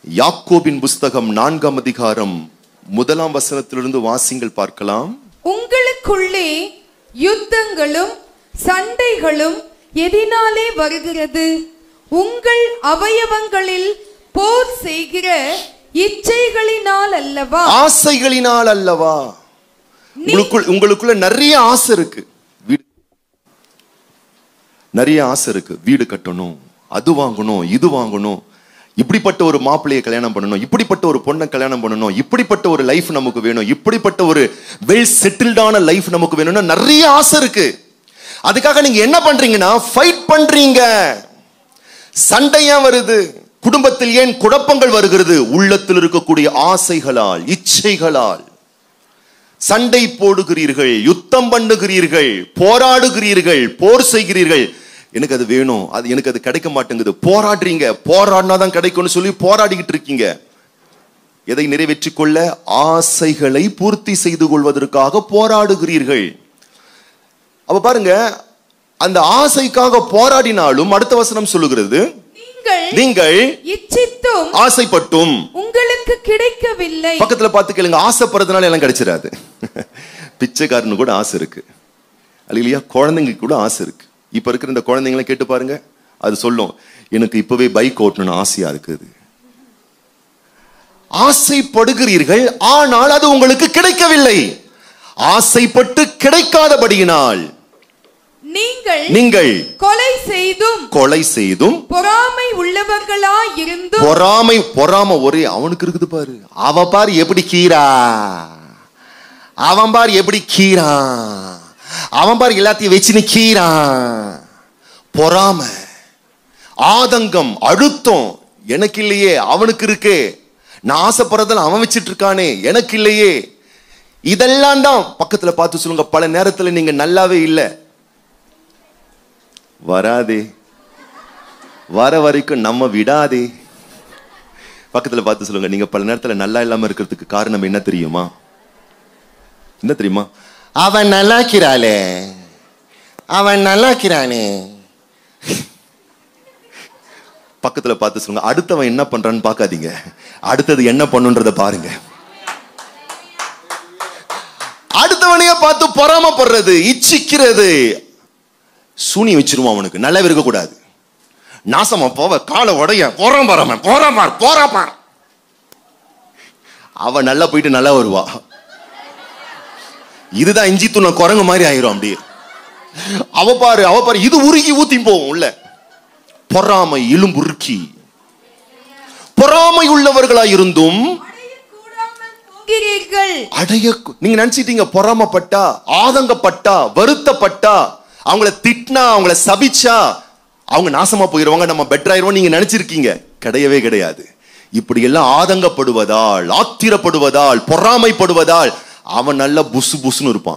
யாக்கோபின் புஸ்தகம் நான்காம் அதிகாரம் முதலாம் வசனத்திலிருந்து வாசிங்கள் பார்க்கலாம் உங்களுக்குள்ளே யுத்தங்களும் சண்டைகளும் எதினாலே வருகிறது உங்கள் அவயவங்களில் போர் செய்கிற இச்சைகளினால் அல்லவா ஆசைகளினால் அல்லவா உங்களுக்குள் உங்களுக்குள்ள நிறைய ஆசை இருக்கு வீடு நிறைய ஆசை இருக்கு வீடு கட்டணும் அது வாங்கணும் இது வாங்கணும் இப்படிப்பட்ட ஒரு மாப்பிள்ளையை கல்யாணம் பண்ணணும் இப்படிப்பட்ட ஒரு பொண்ணை கல்யாணம் பண்ணணும் இப்படிப்பட்ட ஒரு லைஃப் நமக்கு வேணும் இப்படிப்பட்ட ஒரு வெல் செட்டில்டான லைஃப் நமக்கு வேணும்னா நிறைய ஆசை இருக்கு அதுக்காக நீங்க என்ன பண்றீங்கன்னா ஃபைட் பண்றீங்க சண்டையா வருது குடும்பத்தில் ஏன் குழப்பங்கள் வருகிறது உள்ளத்தில் இருக்கக்கூடிய ஆசைகளால் இச்சைகளால் சண்டை போடுகிறீர்கள் யுத்தம் பண்ணுகிறீர்கள் போராடுகிறீர்கள் போர் செய்கிறீர்கள் எனக்கு அது வேணும் அது எனக்கு அது கிடைக்க மாட்டேங்குது போராடுறீங்க போராடினா தான் கிடைக்கும்னு சொல்லி போராடிக்கிட்டு இருக்கீங்க எதை நிறைவேற்றிக் கொள்ள ஆசைகளை பூர்த்தி செய்து கொள்வதற்காக போராடுகிறீர்கள் அப்ப பாருங்க அந்த ஆசைக்காக போராடினாலும் அடுத்த வசனம் சொல்லுகிறது நீங்கள் நீங்கள் இச்சித்தும் ஆசைப்பட்டும் உங்களுக்கு கிடைக்கவில்லை பக்கத்துல பார்த்து கேளுங்க ஆசைப்படுறதுனால எல்லாம் கிடைச்சிடாது பிச்சைக்காரனு கூட ஆசை இருக்கு அது இல்லையா குழந்தைங்க கூட ஆசை இருக்கு இப்ப இருக்கிற இந்த குழந்தைங்களை கேட்டு பாருங்க அது சொல்லும் எனக்கு இப்பவே பைக் ஓட்டணும்னு ஆசையா இருக்குது ஆசைப்படுகிறீர்கள் ஆனால் அது உங்களுக்கு கிடைக்கவில்லை ஆசைப்பட்டு கிடைக்காதபடியினால் நீங்கள் நீங்கள் கொலை செய்தும் கொலை செய்தும் பொறாமை உள்ளவர்களா இருந்தும் பொறாமை பொறாம ஒரே அவனுக்கு இருக்குது பாரு அவ பாரு எப்படி கீரா அவன் பாரு எப்படி கீரா அவன் பாரு எல்லாத்தையும் வச்சு கீரான் பொறாம ஆதங்கம் அழுத்தம் எனக்கு இல்லையே அவனுக்கு இருக்கே நான் ஆசைப்படுறதில் அவன் வச்சிட்டு இருக்கானே எனக்கு இல்லையே இதெல்லாம் தான் பக்கத்துல பார்த்து சொல்லுங்க பல நேரத்துல நீங்க நல்லாவே இல்லை வராதே வர வரைக்கும் நம்ம விடாதே பக்கத்துல பார்த்து சொல்லுங்க நீங்க பல நேரத்துல நல்லா இல்லாம இருக்கிறதுக்கு காரணம் என்ன தெரியுமா என்ன தெரியுமா அவன் நல்லாக்கிறாளே அவன் நல்லாக்கிறானே பக்கத்துல பார்த்து சொல்லுங்க அடுத்தவன் என்ன பண்றான்னு பார்க்காதீங்க அடுத்தது என்ன பண்ணுன்றத பாருங்க அடுத்தவனையே பார்த்து பொறாமப்படுறது இச்சிக்கிறது சூனி வச்சிருவான் அவனுக்கு நல்லாவே இருக்கக்கூடாது நாசமா போவ காலை உடைய போறான் பாரு போறான் பார் போறா பார் அவ நல்லா போயிட்டு நல்லா வருவா இதுதான் இஞ்சி துணை குரங்கு மாதிரி ஆயிரும் அப்படியே அவ பாரு அவ பாரு இது உருகி ஊத்தி போகும் உள்ள பொறாமை இலும்புருக்கி பொறாமை உள்ளவர்களா இருந்தும் போகிறீர்கள் அடைய நீங்க நினைச்சிட்டீங்க பொறாமப்பட்டா ஆதங்கப்பட்டா வருத்தப்பட்டா அவங்கள திட்டினா அவங்கள சபிச்சா அவங்க நாசமா போயிருவாங்க நம்ம பெட்டர் ஆயிருவோம் நீங்க நினைச்சிருக்கீங்க கிடையவே கிடையாது இப்படி எல்லாம் ஆதங்கப்படுவதால் ஆத்திரப்படுவதால் பொறாமைப்படுவதால் அவன் நல்ல புசு புசுன்னு இருப்பான்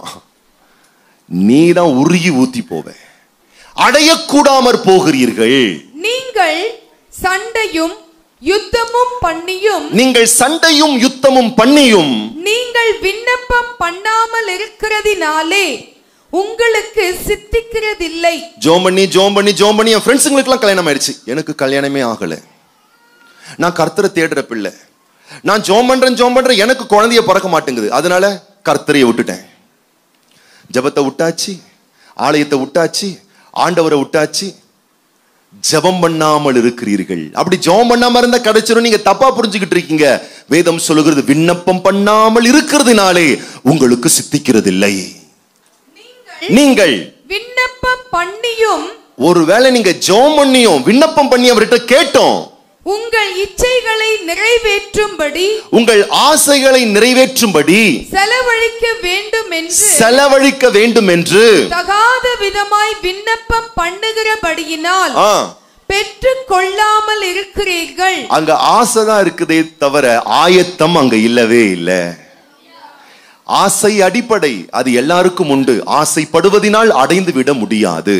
நீ தான் உருகி ஊத்தி போவ அடையக்கூடாமற் போகிறீர்கள் நீங்கள் சண்டையும் யுத்தமும் பண்ணியும் நீங்கள் சண்டையும் யுத்தமும் பண்ணியும் நீங்கள் விண்ணப்பம் பண்ணாமல் இருக்கிறதினாலே உங்களுக்கு சித்திக்கிறதில்லை ஜோம் பண்ணி ஜோம் பண்ணி ஜோம் பண்ணி என் ஃப்ரெண்ட்ஸுங்களுக்குலாம் கல்யாணம் ஆயிடுச்சு எனக்கு கல்யாணமே ஆகல நான் கர்த்தரை தேடுற பிள்ளை நான் ஜோம் பண்றேன் ஜோம் பண்றேன் எனக்கு குழந்தைய பிறக்க மாட்டேங்குது அதனால கர்த்தரையை விட்டுட்டேன் ஜெபத்தை விட்டாச்சு ஆலயத்தை விட்டாச்சு ஆண்டவரை விட்டாச்சு ஜெபம் பண்ணாமல் இருக்கிறீர்கள் அப்படி ஜெபம் பண்ணாம இருந்தா கிடைச்சிரும் நீங்க தப்பா புரிஞ்சுக்கிட்டு இருக்கீங்க வேதம் சொல்லுகிறது விண்ணப்பம் பண்ணாமல் இருக்கிறதுனாலே உங்களுக்கு சித்திக்கிறது இல்லை நீங்கள் விண்ணப்பம் பண்ணியும் ஒருவேளை நீங்க ஜெபம் பண்ணியும் விண்ணப்பம் பண்ணி அவர்கிட்ட கேட்டோம் உங்கள் இச்சைகளை நிறைவேற்றும்படி உங்கள் ஆசைகளை நிறைவேற்றும்படி செலவழிக்க வேண்டும் என்று செலவழிக்க வேண்டும் என்று தகாத விதமாய் விண்ணப்பம் பண்ணுகிறபடியினால் ஆ, பெற்றுக் கொள்ளாமல் இருக்கிறீர்கள் அங்க ஆசைதான் இருக்குதே தவிர ஆயத்தம் அங்க இல்லவே இல்லை ஆசை அடிப்படை அது எல்லாருக்கும் உண்டு ஆசைப்படுவதினால் அடைந்து விட முடியாது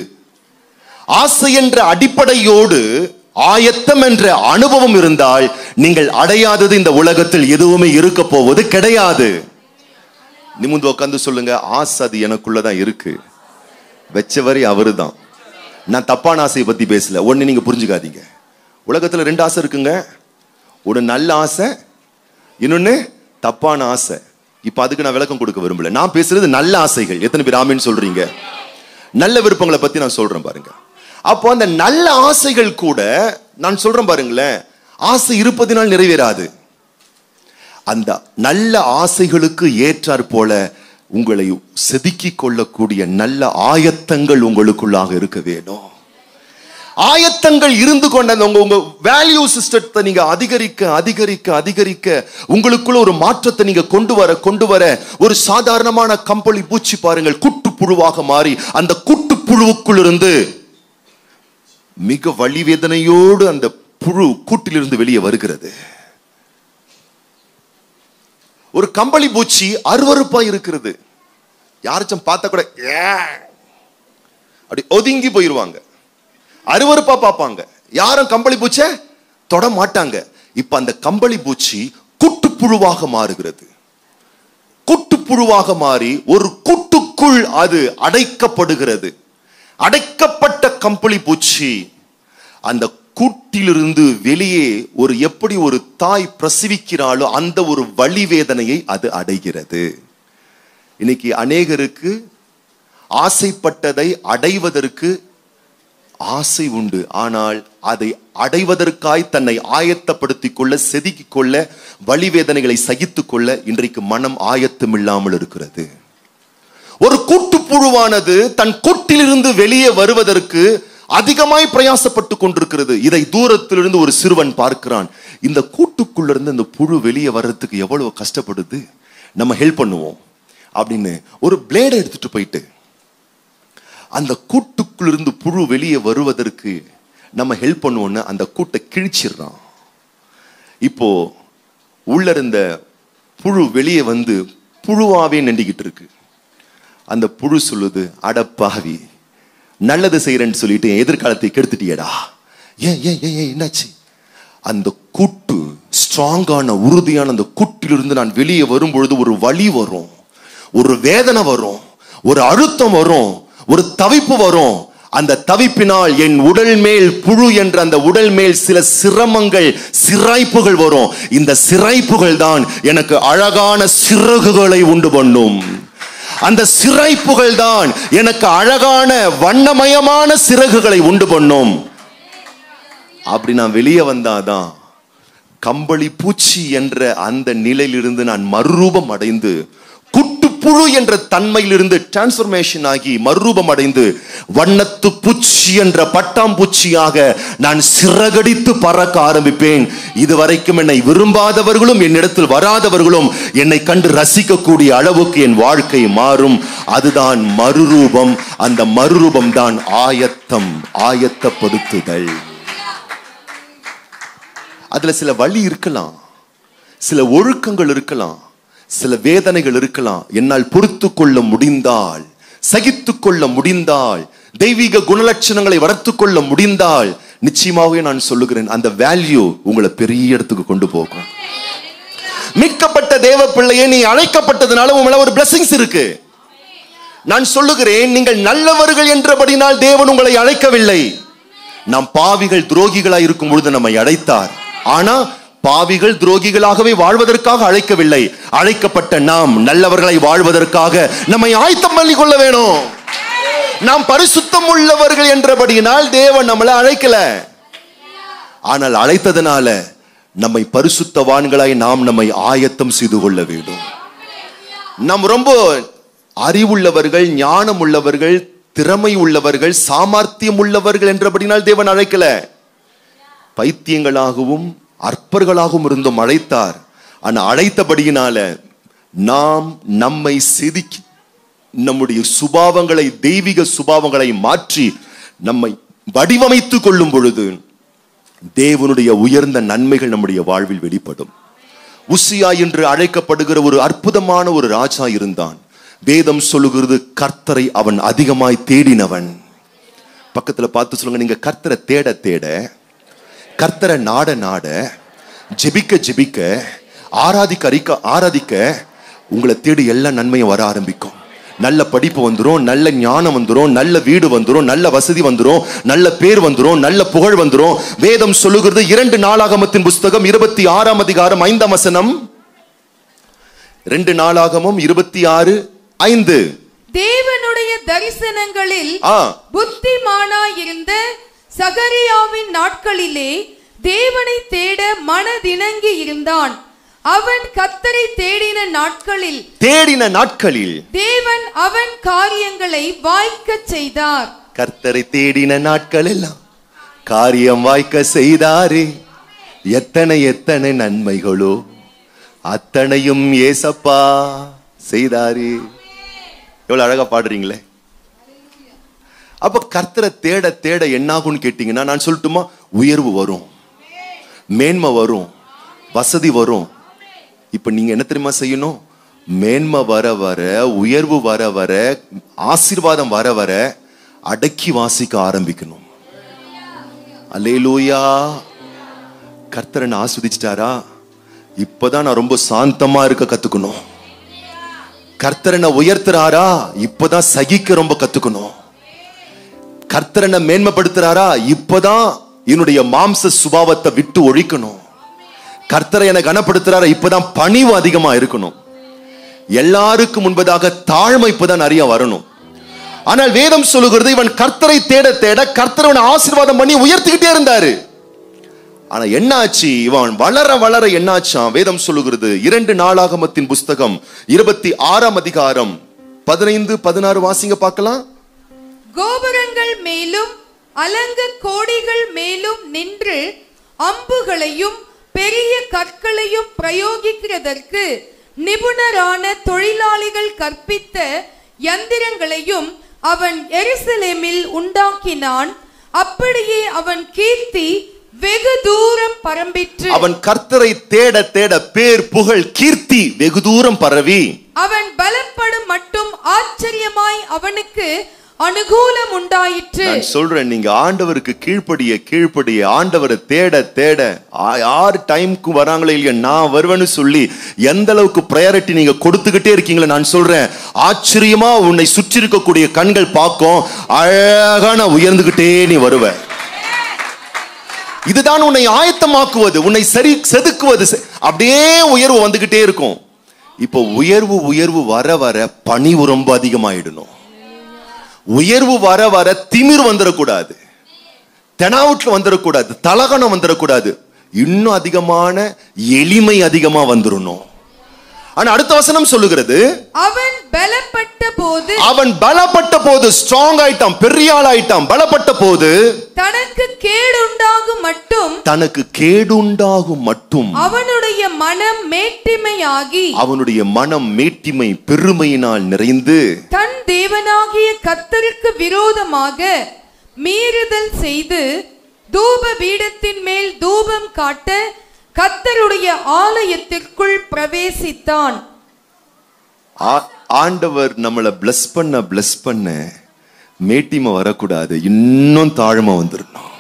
ஆசை என்ற அடிப்படையோடு ஆயத்தம் என்ற அனுபவம் இருந்தால் நீங்கள் அடையாதது இந்த உலகத்தில் எதுவுமே இருக்க போவது கிடையாது நிமிந்து உட்காந்து சொல்லுங்க ஆசை அது எனக்குள்ளதான் இருக்கு வெச்சவரை அவருதான் நான் தப்பான ஆசையை பத்தி பேசல ஒண்ணு நீங்க புரிஞ்சுக்காதீங்க உலகத்துல ரெண்டு ஆசை இருக்குங்க ஒரு நல்ல ஆசை இன்னொன்னு தப்பான ஆசை இப்ப அதுக்கு நான் விளக்கம் கொடுக்க விரும்பல நான் பேசுறது நல்ல ஆசைகள் எத்தனை பேர் ஆமீன்னு சொல்றீங்க நல்ல விருப்பங்களை பத்தி நான் சொல்றேன் பாருங்க அப்போ அந்த நல்ல ஆசைகள் கூட நான் சொல்றேன் பாருங்களேன் ஆசை இருப்பதினால் நிறைவேறாது அந்த நல்ல ஆசைகளுக்கு ஏற்றாற் போல உங்களை செதுக்கிக் கொள்ளக்கூடிய நல்ல ஆயத்தங்கள் உங்களுக்குள்ளாக இருக்க வேணும் ஆயத்தங்கள் இருந்து கொண்ட அந்த உங்க உங்க வேல்யூ சிஸ்டத்தை நீங்க அதிகரிக்க அதிகரிக்க அதிகரிக்க உங்களுக்குள்ள ஒரு மாற்றத்தை நீங்க கொண்டு வர கொண்டு வர ஒரு சாதாரணமான கம்பளி பூச்சி பாருங்கள் குட்டுப்புழுவாக மாறி அந்த குட்டுப்புழுவுக்குள் இருந்து மிக வலிவேதனையோடு அந்த புழு கூட்டிலிருந்து வெளியே வருகிறது ஒரு கம்பளி பூச்சி அருவருப்பா இருக்கிறது யாராச்சும் பார்த்தா கூட "ஏ." அப்படி ஒதுங்கி போயிருவாங்க அருவருப்பா பார்ப்பாங்க யாரும் கம்பளி பூச்சை தொட மாட்டாங்க இப்ப அந்த கம்பளி பூச்சி குட்டுப்புழுவாக மாறுகிறது குட்டுப்புழுவாக மாறி ஒரு கூட்டுக்குள் அது அடைக்கப்படுகிறது அடைக்கப்பட்ட கம்பளி பூச்சி அந்த கூட்டிலிருந்து வெளியே ஒரு எப்படி ஒரு தாய் பிரசவிக்கிறாளோ அந்த ஒரு வலி வேதனையை அது அடைகிறது இன்னைக்கு அநேகருக்கு ஆசைப்பட்டதை அடைவதற்கு ஆசை உண்டு ஆனால் அதை அடைவதற்காய் தன்னை ஆயத்தப்படுத்திக் கொள்ள செதுக்கிக் கொள்ள வழிவேதனைகளை சகித்துக் கொள்ள இன்றைக்கு மனம் ஆயத்தம் இல்லாமல் இருக்கிறது ஒரு கூட்டுப்புழுவானது தன் கூட்டிலிருந்து வெளியே வருவதற்கு அதிகமாய் பிரயாசப்பட்டு கொண்டிருக்கிறது இதை தூரத்திலிருந்து ஒரு சிறுவன் பார்க்கிறான் இந்த கூட்டுக்குள்ள இருந்து இந்த புழு வெளியே வர்றதுக்கு எவ்வளவு கஷ்டப்படுது நம்ம ஹெல்ப் பண்ணுவோம் அப்படின்னு ஒரு பிளேடை எடுத்துட்டு போயிட்டு அந்த கூட்டுக்குள்ளிருந்து புழு வெளியே வருவதற்கு நம்ம ஹெல்ப் பண்ணுவோன்னு அந்த கூட்டை கிழிச்சிடுறான் இப்போ உள்ள இருந்த புழு வெளியே வந்து புழுவாவே நண்டிக்கிட்டு இருக்கு அந்த புழு சொல்லுது அட பாவி நல்லது செய்யறேன்னு சொல்லிட்டு என் எதிர்காலத்தை கெடுத்துட்டியடா ஏன் ஏன் ஏன் ஏன் என்னாச்சு அந்த கூட்டு ஸ்ட்ராங்கான உறுதியான அந்த கூட்டிலிருந்து நான் வெளியே வரும்பொழுது ஒரு வலி வரும் ஒரு வேதனை வரும் ஒரு அழுத்தம் வரும் ஒரு தவிப்பு வரும் அந்த தவிப்பினால் என் உடல் மேல் புழு என்ற அந்த உடல் மேல் சில சிரமங்கள் சிராய்ப்புகள் வரும் இந்த சிராய்ப்புகள் தான் எனக்கு அழகான சிறகுகளை உண்டு பண்ணும் அந்த சிறைப்புகள் தான் எனக்கு அழகான வண்ணமயமான சிறகுகளை உண்டு பண்ணும் அப்படி நான் வெளியே வந்தாதான் கம்பளி பூச்சி என்ற அந்த நிலையிலிருந்து நான் மறுரூபம் அடைந்து குட்டுப்புழு என்ற தன்மையிலிருந்து டிரான்ஸ்பர்மேஷன் ஆகி மறுரூபம் அடைந்து வண்ணத்து பூச்சி என்ற பட்டாம்பூச்சியாக நான் சிறகடித்து பறக்க ஆரம்பிப்பேன் இதுவரைக்கும் என்னை விரும்பாதவர்களும் என்னிடத்தில் வராதவர்களும் என்னை கண்டு ரசிக்கக்கூடிய அளவுக்கு என் வாழ்க்கை மாறும் அதுதான் மறுரூபம் அந்த மறுரூபம் தான் ஆயத்தம் ஆயத்தப்படுத்துதல் அதுல சில வழி இருக்கலாம் சில ஒழுக்கங்கள் இருக்கலாம் சில வேதனைகள் இருக்கலாம் என்னால் பொறுத்து கொள்ள முடிந்தால் சகித்து கொள்ள முடிந்தால் தெய்வீக குணலட்சணங்களை வளர்த்து கொள்ள முடிந்தால் நிச்சயமாகவே நான் சொல்லுகிறேன் அந்த வேல்யூ உங்களை பெரிய இடத்துக்கு கொண்டு போகும் மீட்கப்பட்ட தேவ பிள்ளையே நீ அழைக்கப்பட்டதுனால உன் மேல ஒரு blessings இருக்கு நான் சொல்லுகிறேன் நீங்கள் நல்லவர்கள் என்றபடினால் தேவன் உங்களை அழைக்கவில்லை நாம் பாவிகள் துரோகிகளாய் இருக்கும் பொழுது நம்மை அழைத்தார் ஆனா பாவிகள் துரோகிகளாகவே வாழ்வதற்காக அழைக்கவில்லை அழைக்கப்பட்ட நாம் நல்லவர்களை வாழ்வதற்காக நம்மை ஆயத்தம் பண்ணி கொள்ள வேணும் நாம் பரிசுத்தம் உள்ளவர்கள் என்றபடியினால் தேவன் நம்மளை அழைக்கல ஆனால் அழைத்ததனால நம்மை பரிசுத்தவான்களாய் நாம் நம்மை ஆயத்தம் செய்து கொள்ள வேண்டும் நாம் ரொம்ப அறிவுள்ளவர்கள் ஞானம் உள்ளவர்கள் திறமை உள்ளவர்கள் சாமர்த்தியம் உள்ளவர்கள் என்றபடினால் தேவன் அழைக்கல பைத்தியங்களாகவும் அற்பர்களாகவும் இருந்தும் அழைத்தார் ஆனா அழைத்தபடியினால நாம் நம்மை செதுக்கி நம்முடைய சுபாவங்களை தெய்வீக சுபாவங்களை மாற்றி நம்மை வடிவமைத்துக் கொள்ளும் பொழுது தேவனுடைய உயர்ந்த நன்மைகள் நம்முடைய வாழ்வில் வெளிப்படும் உசியா என்று அழைக்கப்படுகிற ஒரு அற்புதமான ஒரு ராஜா இருந்தான் வேதம் சொல்லுகிறது கர்த்தரை அவன் அதிகமாய் தேடினவன் பக்கத்துல பார்த்து சொல்லுங்க நீங்க கர்த்தரை தேட தேட கர்த்தரை நாட நாட ஜெபிக்க ஜெபிக்க ஆராதிக்க அறிக்க ஆராதிக்க உங்களை தேடி எல்லா நன்மையும் வர ஆரம்பிக்கும் நல்ல படிப்பு வந்துரும் நல்ல ஞானம் வந்துரும் நல்ல வீடு வந்துரும் நல்ல வசதி வந்துரும் நல்ல பேர் வந்துரும் நல்ல புகழ் வந்துரும் வேதம் சொல்லுகிறது இரண்டு நாளாகமத்தின் புஸ்தகம் இருபத்தி ஆறாம் அதிகாரம் ஐந்தாம் வசனம் ரெண்டு நாளாகமும் இருபத்தி ஆறு ஐந்து தேவனுடைய தரிசனங்களில் ஆ புத்திமானாயிருந்த சகரியாவின் நாட்களிலே தேவனை தேட மனதிணங்கி இருந்தான் அவன் கத்தரை தேடின நாட்களில் தேடின நாட்களில் தேவன் அவன் காரியங்களை வாய்க்கச் செய்தார் கர்த்தரை தேடின நாட்கள் எல்லாம் காரியம் வாய்க்க செய்தாரே எத்தனை எத்தனை நன்மைகளோ அத்தனையும் ஏசப்பா செய்தாரே எவ்வளவு அழகா பாடுறீங்களே அப்ப கர்த்தரை தேட தேட என்னாகும்னு கேட்டீங்கன்னா நான் சொல்லட்டுமா உயர்வு வரும் மேன்மை வரும் வசதி வரும் இப்ப நீங்க என்ன தெரியுமா செய்யணும் மேன்மை வர வர உயர்வு வர வர ஆசீர்வாதம் வர வர அடக்கி வாசிக்க ஆரம்பிக்கணும் அல்லேலூயா கர்த்தரனை ஆஸ்வதிச்சிட்டாரா இப்பதான் நான் ரொம்ப சாந்தமா இருக்க கத்துக்கணும் கர்த்தரனை உயர்த்துறாரா இப்பதான் சகிக்க ரொம்ப கத்துக்கணும் கர்த்தரனை மேன்மைப்படுத்துறாரா இப்பதான் என்னுடைய மாம்ச சுபாவத்தை விட்டு ஒழிக்கணும் கர்த்தரை என கனப்படுத்துறாரா இப்பதான் பணிவு அதிகமா இருக்கணும் எல்லாருக்கும் முன்பதாக தாழ்மை இப்பதான் நிறைய வரணும் ஆனால் வேதம் சொல்லுகிறது இவன் கர்த்தரை தேட தேட கர்த்தரவனை ஆசீர்வாதம் பண்ணி உயர்த்திக்கிட்டே இருந்தாரு ஆனா என்ன ஆச்சு இவன் வளர வளர என்னாச்சாம் வேதம் சொல்லுகிறது இரண்டு நாளாகமத்தின் புஸ்தகம் இருபத்தி ஆறாம் அதிகாரம் பதினைந்து பதினாறு வாசிங்க பார்க்கலாம் கோபுரங்கள் மேலும் அலங்க கோடிகள் மேலும் நின்று அம்புகளையும் பெரிய கற்களையும் பிரயோகிக்கிறதற்கு நிபுணரான தொழிலாளிகள் கற்பித்த யந்திரங்களையும் அவன் எருசலேமில் உண்டாக்கினான் அப்படியே அவன் கீர்த்தி வெகு தூரம் பரம்பிற்று அவன் கர்த்தரை தேட தேட பேர் புகழ் கீர்த்தி வெகு தூரம் பரவி அவன் பலப்படும் மட்டும் ஆச்சரியமாய் அவனுக்கு அனுகூலம் உண்டாயிற்று நான் சொல்றேன் நீங்க ஆண்டவருக்கு கீழ்ப்படிய கீழ்ப்படிய ஆண்டவரை தேட தேட ஆ- யார் டைம்க்கு வராங்களோ இல்லையா நான் வருவேன்னு சொல்லி எந்த அளவுக்கு ப்ரையாரிட்டி நீங்க கொடுத்துக்கிட்டே இருக்கீங்களோ நான் சொல்றேன் ஆச்சரியமா உன்னை சுற்றி இருக்கக்கூடிய கண்கள் பார்க்கும் அழகா நான் உயர்ந்துகிட்டே நீ வருவ இதுதான் உன்னை ஆயத்தமாக்குவது உன்னை சரி செதுக்குவது செ- அப்படியே உயர்வு வந்துகிட்டே இருக்கும் இப்போ உயர்வு உயர்வு வர வர பணிவு ரொம்ப அதிகமாயிடணும் உயர்வு வர வர திமிர் வந்துடக்கூடாது தெனாவுட்ல வந்துடக்கூடாது தலகணம் வந்துடக்கூடாது இன்னும் அதிகமான எளிமை அதிகமா வந்துடணும் ஆனா அடுத்த வசனம் சொல்லுகிறது அவன் பலப்பட்ட போது அவன் பலப்பட்ட போது ஸ்ட்ராங் ஆயிட்டான் பெரிய ஆள் ஆயிட்டான் பலப்பட்ட போது தனக்கு கேடுண்டாகும் மட்டும் தனக்கு கேடுண்டாகும் மட்டும் அவனுடைய மனம் மேட்டிமையாகி அவனுடைய மனம் மேட்டிமை பெருமையினால் நிறைந்து தன் தேவனாகிய கத்தருக்கு விரோதமாக மீறுதல் செய்து தூப பீடத்தின் மேல் தூபம் காட்ட கத்தருடைய ஆலயத்திற்குள் பிரவேசித்தான் ஆ- ஆண்டவர் நம்மளை bless பண்ண bless பண்ண மேட்டிமை வரக்கூடாது இன்னும் தாழ்மை வந்துடணும்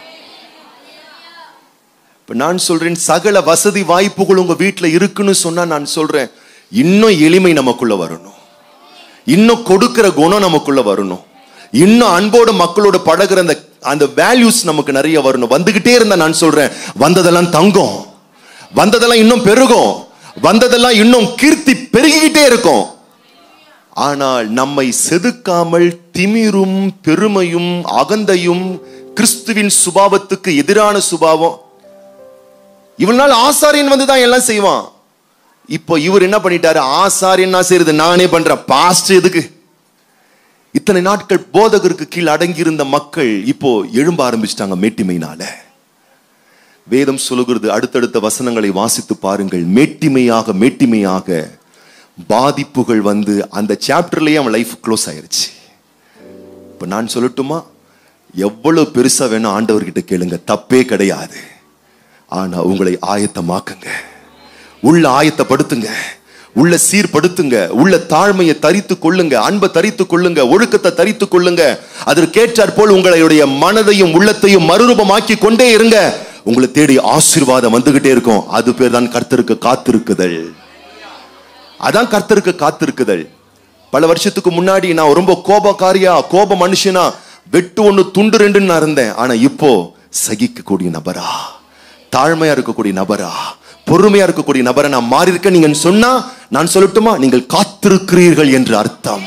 இப்ப நான் சொல்றேன் சகல வசதி வாய்ப்புகள் உங்க வீட்டுல இருக்குன்னு சொன்னா நான் சொல்றேன் இன்னும் எளிமை நமக்குள்ள வரணும் இன்னும் கொடுக்கிற குணம் நமக்குள்ள வரணும் இன்னும் அன்போடு மக்களோட பழகுற அந்த அந்த வேல்யூஸ் நமக்கு நிறைய வரணும் வந்துகிட்டே இருந்தா நான் சொல்றேன் வந்ததெல்லாம் தங்கம் வந்ததெல்லாம் இன்னும் பெருகும் வந்ததெல்லாம் இன்னும் கீர்த்தி பெருகிக்கிட்டே இருக்கும் ஆனால் நம்மை செதுக்காமல் திமிரும் பெருமையும் அகந்தையும் கிறிஸ்துவின் சுபாவத்துக்கு எதிரான சுபாவம் இவ்வளவு நாள் ஆசாரியன் வந்து தான் எல்லாம் செய்வான் இப்போ இவர் என்ன பண்ணிட்டாரு ஆசாரியன் நான் செய்யறது நானே பண்றேன் பாஸ்ட் எதுக்கு இத்தனை நாட்கள் போதகருக்கு கீழ் அடங்கியிருந்த மக்கள் இப்போ எழும்ப ஆரம்பிச்சிட்டாங்க மேட்டிமையினால வேதம் சொல்லுகிறது அடுத்தடுத்த வசனங்களை வாசித்து பாருங்கள் மேட்டிமையாக மேட்டிமையாக பாதிப்புகள் வந்து அந்த சாப்டர்லயே அவன் லைஃப் க்ளோஸ் ஆயிருச்சு இப்ப நான் சொல்லட்டுமா எவ்வளவு பெருசா வேணும் ஆண்டவர்கிட்ட கேளுங்க தப்பே கிடையாது ஆனா உங்களை ஆயத்தமாக்குங்க உள்ள ஆயத்தப்படுத்துங்க உள்ள சீர்படுத்துங்க உள்ள தாழ்மையை தரித்து கொள்ளுங்க அன்பை தரித்து கொள்ளுங்க ஒழுக்கத்தை தரித்து கொள்ளுங்க அதற்கேற்றாற் போல் உங்களுடைய மனதையும் உள்ளத்தையும் மறுரூபமாக்கி கொண்டே இருங்க உங்களை தேடி ஆசீர்வாதம் வந்துகிட்டே இருக்கும் அது பேர் தான் கர்த்தருக்கு காத்திருக்குதல் அதான் கர்த்தருக்கு காத்திருக்குதல் பல வருஷத்துக்கு முன்னாடி நான் ரொம்ப கோபக்காரியா கோப மனுஷனா வெட்டு ஒண்ணு துண்டு ரெண்டுன்னு நான் இருந்தேன் ஆனா இப்போ சகிக்கக்கூடிய நபரா தாழ்மையா இருக்கக்கூடிய நபரா பொறுமையா இருக்கக்கூடிய நபரை நான் மாறி இருக்கேன் நீங்க சொன்னா நான் சொல்லட்டுமா நீங்கள் காத்திருக்கிறீர்கள் என்று அர்த்தம்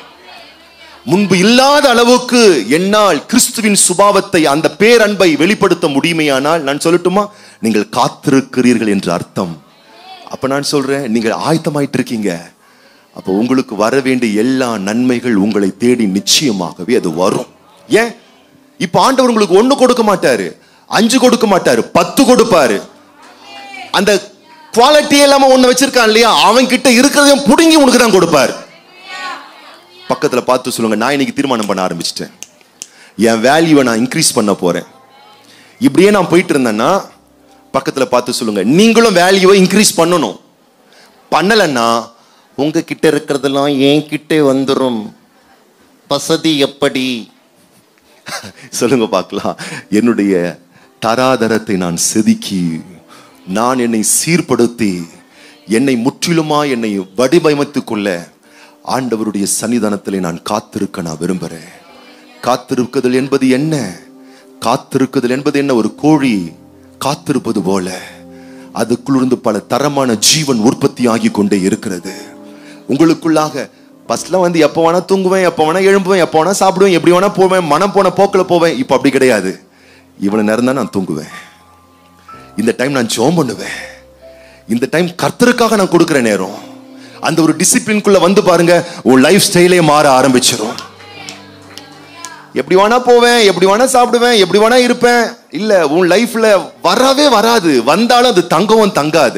முன்பு இல்லாத அளவுக்கு என்னால் கிறிஸ்துவின் சுபாவத்தை அந்த பேரன்பை வெளிப்படுத்த முடியுமையானால் நான் சொல்லட்டுமா நீங்கள் காத்திருக்கிறீர்கள் என்று அர்த்தம் அப்ப நான் சொல்றேன் நீங்கள் ஆயத்தமாயிட்டு இருக்கீங்க அப்போ உங்களுக்கு வர வேண்டிய எல்லா நன்மைகள் உங்களை தேடி நிச்சயமாகவே அது வரும் ஏன் இப்ப ஆண்டவர் உங்களுக்கு ஒண்ணு கொடுக்க மாட்டாரு அஞ்சு கொடுக்க மாட்டாரு பத்து கொடுப்பாரு அந்த குவாலிட்டி இல்லாம ஒண்ணு வச்சிருக்கான் இல்லையா அவன் கிட்ட இருக்கிறதையும் புடுங்கி உனக்கு தான் கொடுப்பாரு பக்கத்துல பார்த்து சொல்லுங்க நான் இன்னைக்கு தீர்மானம் பண்ண ஆரம்பிச்சிட்டேன் என் வேல்யூவை நான் இன்க்ரீஸ் பண்ண போறேன் இப்படியே நான் போயிட்டு இருந்தேன்னா பக்கத்துல பார்த்து சொல்லுங்க நீங்களும் வேல்யூவை இன்க்ரீஸ் பண்ணணும் பண்ணலன்னா உங்க கிட்ட இருக்கிறதெல்லாம் என் கிட்டே வந்துரும் வசதி எப்படி சொல்லுங்க பார்க்கலாம் என்னுடைய தராதரத்தை நான் செதுக்கி நான் என்னை சீர்படுத்தி என்னை முற்றிலுமா என்னை வடிவமைத்துக் கொள்ள ஆண்டவருடைய சன்னிதானத்திலே நான் காத்திருக்க நான் விரும்புகிறேன் காத்திருக்குதல் என்பது என்ன காத்திருக்குதல் என்பது என்ன ஒரு கோழி காத்திருப்பது போல அதுக்குள்ளிருந்து பல தரமான ஜீவன் உற்பத்தி ஆகி கொண்டே இருக்கிறது உங்களுக்குள்ளாக ஃபர்ஸ்ட்ல வந்து எப்போ வேணா தூங்குவேன் எப்போ வேணா எழும்புவேன் எப்போ வேணா சாப்பிடுவேன் எப்படி வேணா போவேன் மனம் போன போக்கில் போவேன் இப்போ அப்படி கிடையாது இவ்வளவு நேரம் தான் நான் தூங்குவேன் இந்த டைம் நான் ஜோம் பண்ணுவேன் இந்த டைம் கர்த்தருக்காக நான் கொடுக்கிற நேரம் அந்த ஒரு டிசிப்ளின்குள்ள வந்து பாருங்க உன் லைஃப் ஸ்டைலே மாற ஆரம்பிச்சிடும் எப்படி வேணா போவேன் எப்படி வேணா சாப்பிடுவேன் எப்படி வேணா இருப்பேன் இல்ல உன் லைஃப்ல வரவே வராது வந்தாலும் அது தங்கவும் தங்காது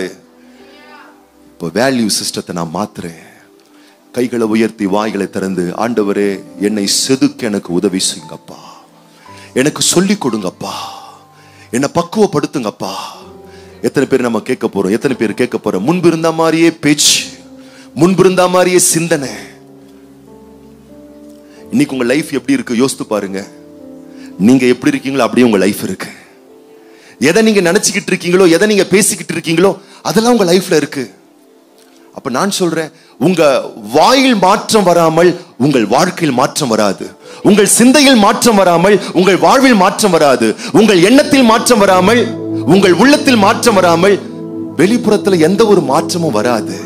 இப்போ வேல்யூ சிஸ்டத்தை நான் மாத்துறேன் கைகளை உயர்த்தி வாய்களை திறந்து ஆண்டவரே என்னை செதுக்க எனக்கு உதவி செய்யுங்கப்பா எனக்கு சொல்லி கொடுங்கப்பா என்னை பக்குவப்படுத்துங்கப்பா எத்தனை பேர் நம்ம கேட்க போறோம் எத்தனை பேர் கேட்க போறோம் முன்பு இருந்த மாதிரியே பேச்சு முன்பு இருந்த மாதிரியே சிந்தனை இன்னைக்கு உங்க லைஃப் எப்படி இருக்கு யோசித்து பாருங்க நீங்க எப்படி இருக்கீங்களோ அப்படியே உங்க லைஃப் இருக்கு எதை நீங்க நினைச்சுக்கிட்டு இருக்கீங்களோ எதை நீங்க பேசிக்கிட்டு இருக்கீங்களோ அதெல்லாம் உங்க லைஃப்ல இருக்கு அப்ப நான் சொல்றேன் உங்க வாயில் மாற்றம் வராமல் உங்கள் வாழ்க்கையில் மாற்றம் வராது உங்கள் சிந்தையில் மாற்றம் வராமல் உங்கள் வாழ்வில் மாற்றம் வராது உங்கள் எண்ணத்தில் மாற்றம் வராமல் உங்கள் உள்ளத்தில் மாற்றம் வராமல் வெளிப்புறத்துல எந்த ஒரு மாற்றமும் வராது